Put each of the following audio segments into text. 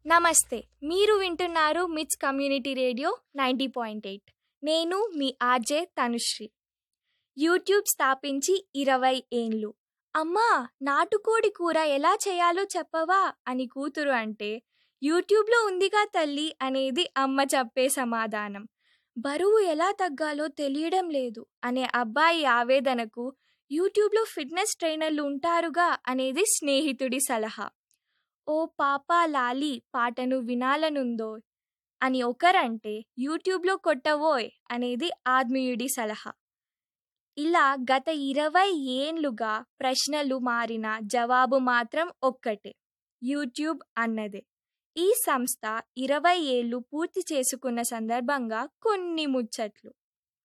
నమస్తే మీరు వింటున్నారు MITS community radio ninety point eight నేను మీ ఆర్జే తనుశ్రీ యూట్యూబ్ స్థాపించి ఇరవై ఏండ్లు అమ్మా నాటుకోడి కూర ఎలా చేయాలో చెప్పవా అని కూతురు అంటే యూట్యూబ్లో ఉందిగా తల్లి అనేది అమ్మ చెప్పే సమాధానం బరువు ఎలా తగ్గాలో తెలియడం లేదు అనే అబ్బాయి ఆవేదనకు యూట్యూబ్లో ఫిట్నెస్ ట్రైనర్లు ఉంటారుగా అనేది స్నేహితుడి సలహా ఓ పాపా లాలి పాటను వినాలనుందో అని ఒకరంటే యూట్యూబ్లో కొట్టవోయ్ అనేది ఆత్మీయుడి సలహా ఇలా గత ఇరవై ఏండ్లుగా ప్రశ్నలు మారిన జవాబు మాత్రం ఒక్కటే యూట్యూబ్ అన్నదే ఈ సంస్థ ఇరవై ఏళ్ళు పూర్తి చేసుకున్న సందర్భంగా కొన్ని ముచ్చట్లు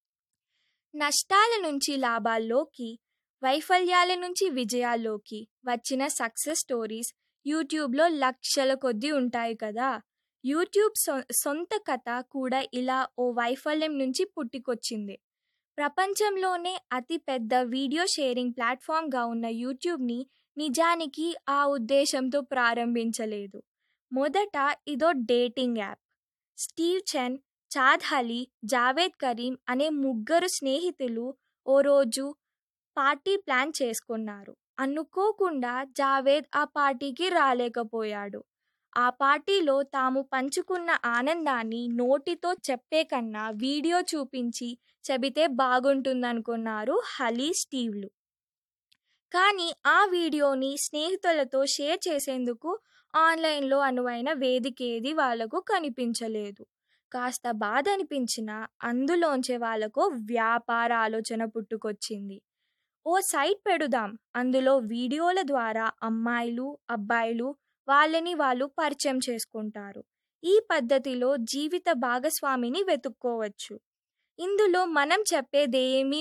నష్టాల నుంచి లాభాల్లోకి వైఫల్యాల నుంచి విజయాల్లోకి వచ్చిన సక్సెస్ స్టోరీస్ యూట్యూబ్లో లక్షల కొద్దీ ఉంటాయి కదా యూట్యూబ్ సొ సొంత కథ కూడా ఇలా ఓ వైఫల్యం నుంచి పుట్టుకొచ్చింది ప్రపంచంలోనే అతి పెద్ద వీడియో షేరింగ్ ప్లాట్ఫామ్గా ఉన్న యూట్యూబ్ని నిజానికి ఆ ఉద్దేశంతో ప్రారంభించలేదు మొదట ఇదో dating app Steve Chen Chad Hurley Jawed Karim అనే ముగ్గురు స్నేహితులు ఓ రోజు పార్టీ ప్లాన్ చేసుకున్నారు అనుకోకుండా జావేద్ ఆ పార్టీకి రాలేకపోయాడు ఆ పార్టీలో తాము పంచుకున్న ఆనందాన్ని నోటితో చెప్పే కన్నా వీడియో చూపించి చెబితే బాగుంటుందనుకున్నారు హలీ స్టీవ్లు కానీ ఆ వీడియోని స్నేహితులతో షేర్ చేసేందుకు ఆన్లైన్లో అనువైన వేదికేది వాళ్లకు కనిపించలేదు కాస్త బాధ అనిపించినా అందులోంచే వాళ్లకు వ్యాపార ఆలోచన పుట్టుకొచ్చింది ఓ సైట్ పెడుదాం అందులో వీడియోల ద్వారా అమ్మాయిలు అబ్బాయిలు వాళ్ళని వాళ్ళు పరిచయం చేసుకుంటారు ఈ పద్ధతిలో జీవిత భాగస్వామిని వెతుక్కోవచ్చు ఇందులో మనం చెప్పేదేమీ